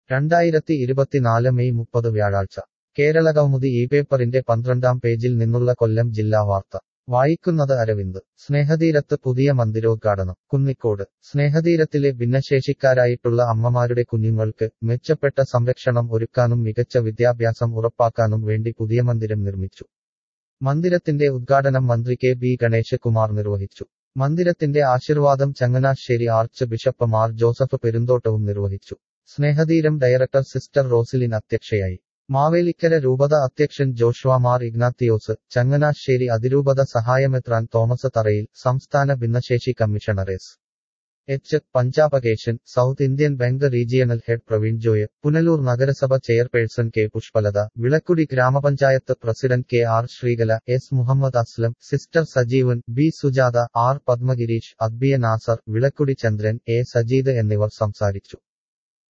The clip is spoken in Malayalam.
രണ്ടായിരത്തി ഇരുപത്തിനാല് മെയ് മുപ്പത് വ്യാഴാഴ്ച കേരളകൗമുദി ഈ പേപ്പറിന്റെ പന്ത്രണ്ടാം പേജിൽ നിന്നുള്ള കൊല്ലം ജില്ലാ വാർത്ത വായിക്കുന്നത് അരവിന്ദ് സ്നേഹതീരത്ത് പുതിയ മന്ദിരോദ്ഘാടനം കുന്നിക്കോട് സ്നേഹതീരത്തിലെ ഭിന്നശേഷിക്കാരായിട്ടുള്ള അമ്മമാരുടെ കുഞ്ഞുങ്ങൾക്ക് മെച്ചപ്പെട്ട സംരക്ഷണം ഒരുക്കാനും മികച്ച വിദ്യാഭ്യാസം ഉറപ്പാക്കാനും വേണ്ടി പുതിയ മന്ദിരം നിർമ്മിച്ചു മന്ദിരത്തിന്റെ ഉദ്ഘാടനം മന്ത്രി കെ ബി ഗണേശ കുമാർ നിർവഹിച്ചു മന്ദിരത്തിന്റെ ആശീർവാദം Changanassery archbishop Mar Joseph പെരുന്തോട്ടവും നിർവഹിച്ചു സ്നേഹതീരം ഡയറക്ടർ സിസ്റ്റർ റോസിലിൻ അധ്യക്ഷയായി മാവേലിക്കര രൂപത അധ്യക്ഷൻ ജോഷ്വ മാർ ഇഗ്നാത്തിയോസ് ചങ്ങനാശ്ശേരി അതിരൂപത സഹായമെത്രാൻ തോമസ് തറയിൽ സംസ്ഥാന ഭിന്നശേഷി commissioner S H Panchapakesan South Indian Bank regional head Praveen Joy Punalur നഗരസഭ chairperson K Pushpalatha Vilakkudi grama panchayat president K R Sreekala S Muhammad Aslam sister Sajeevan B Sujatha R Padmagireesh Adbiya Nasar Vilakkudi Chandran A Sajeed എന്നിവർ സംസാരിച്ചു